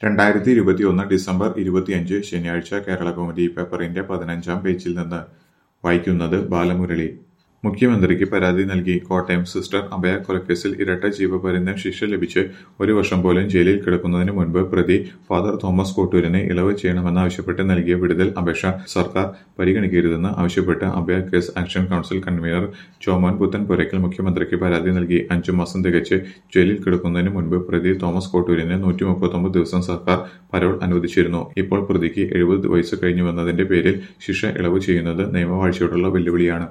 രണ്ടായിരത്തി ഇരുപത്തിയൊന്ന് ഡിസംബർ ഇരുപത്തിയഞ്ച് ശനിയാഴ്ച കേരളകൗമുദി പേപ്പറിന്റെ പതിനഞ്ചാം പേജിൽ നിന്ന് വായിക്കുന്നത് ബാലമുരളി മുഖ്യമന്ത്രിക്ക് പരാതി നൽകി കോട്ടയം സിസ്റ്റർ അഭയ കൊലക്കേസിൽ ഇരട്ട ജീവപര്യന്തം ശിക്ഷ ലഭിച്ച് ഒരു വർഷം പോലും ജയിലിൽ കിടക്കുന്നതിന് മുൻപ് പ്രതി ഫാദർ തോമസ് കോട്ടൂരിന് ഇളവ് ചെയ്യണമെന്നാവശ്യപ്പെട്ട് നൽകിയ വിടുതൽ അപേക്ഷ സർക്കാർ പരിഗണിക്കരുതെന്ന് ആവശ്യപ്പെട്ട് Abhaya case action council convener Jomon Puthenpurackal മുഖ്യമന്ത്രിക്ക് പരാതി നൽകി അഞ്ചു മാസം തികച്ച് ജയിലിൽ കിടക്കുന്നതിന് മുൻപ് പ്രതി തോമസ് കോട്ടൂരിന് നൂറ്റി മുപ്പത്തൊമ്പത് ദിവസം സർക്കാർ പരോൾ അനുവദിച്ചിരുന്നു ഇപ്പോൾ പ്രതിക്ക് എഴുപത് വയസ്സ് കഴിഞ്ഞുവെന്നതിന്റെ പേരിൽ ശിക്ഷ ഇളവ് ചെയ്യുന്നത് നിയമവാഴ്ചയോടുള്ള വെല്ലുവിളിയാണ്